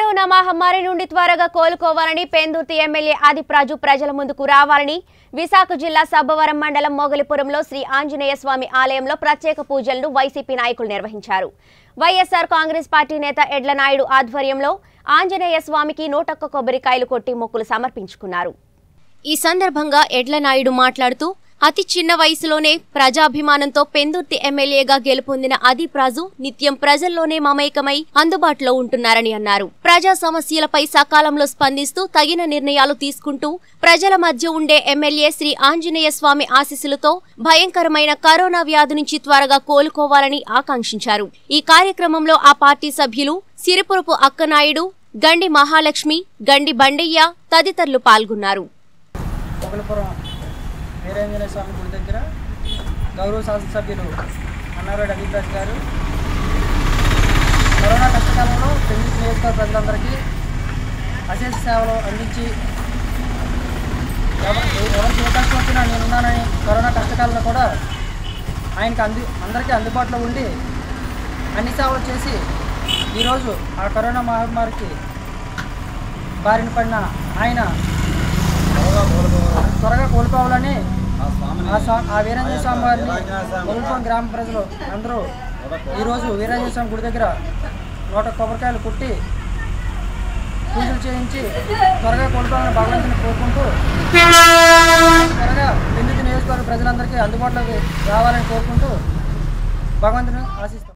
corona మహమ్మారి నుండి త్వరగా కోలుకోవాలని పెందుర్తి ఎమ్మెల్యే ఆదిప్రాజు ప్రజల ముందుకు రావాలని విశాఖ జిల్లా సబ్బవరం మండలం మొగలిపురంలో శ్రీ ఆంజనేయ స్వామి ఆలయంలో ప్రత్యేక పూజలను వైసీపీ నాయకులు నిర్వహించారు వైఎస్ఆర్ కాంగ్రెస్ పార్టీ నేత ఎడ్ల నాయుడు ఆధ్వర్యంలో ఆంజనేయ స్వామికి నూటొక్క కొబ్బరికాయలు కొట్టి మొక్కులు సమర్పించుకున్నారు ఈ సందర్భంగా ఎడ్ల నాయుడు మాట్లాడుతూ అతి చిన్న వయసులోనే ప్రజాభిమానంతో పెందుర్తి ఎమ్మెల్యేగా గెలుపొందిన అదీప్ రాజు నిత్యం ప్రజల్లోనే మమేకమై అందుబాటులో ఉంటున్నారని అన్నారు ప్రజా సమస్యలపై సకాలంలో స్పందిస్తూ తగిన నిర్ణయాలు తీసుకుంటూ ప్రజల మధ్య ఉండే ఎమ్మెల్యే శ్రీ ఆంజనేయ స్వామి ఆశీస్సులతో భయంకరమైన కరోనా వ్యాధి నుంచి త్వరగా కోలుకోవాలని ఆకాంక్షించారు ఈ కార్యక్రమంలో ఆ పార్టీ సభ్యులు సిరిపురపు అక్కనాయుడు గండి మహాలక్ష్మి గండి బండయ్య తదితరులు పాల్గొన్నారు మొగలపురం వీరేంజనేయ స్వామి గుడి దగ్గర గౌరవ శాసనసభ్యులు అన్నారెడ్డి అభిప్రాజ్ గారు కరోనా కష్టకాలంలో పెళ్లి నియోజకవర్గ ప్రజలందరికీ అశేష సేవలు అందించి ఎవరు ఎవరికి ఏ కష్టం వచ్చినా నేనున్నానని కరోనా కష్టకాలంలో కూడా ఆయనకి అంది అందరికీ అందుబాటులో ఉండి అన్ని సేవలు చేసి ఈరోజు ఆ కరోనా మహమ్మారికి బారిన పడిన ఆయన త్వరగా కోలుకోవాలని ఆ స్వా- ఆ వీరంజన స్వామి వారిని మొగుల్పం గ్రామ ప్రజలు అందరూ ఈరోజు వీరంజన స్వామి గుడి దగ్గర నూట కొబ్బరికాయలు కుట్టి పూజలు చేయించి త్వరగా కోలుకోవాలని భగవంతుని కోరుకుంటూ త్వరగా పెందుతి నియోజకవర్గ ప్రజలందరికీ అందుబాటులోకి రావాలని కోరుకుంటూ భగవంతుని ఆశిస్తాం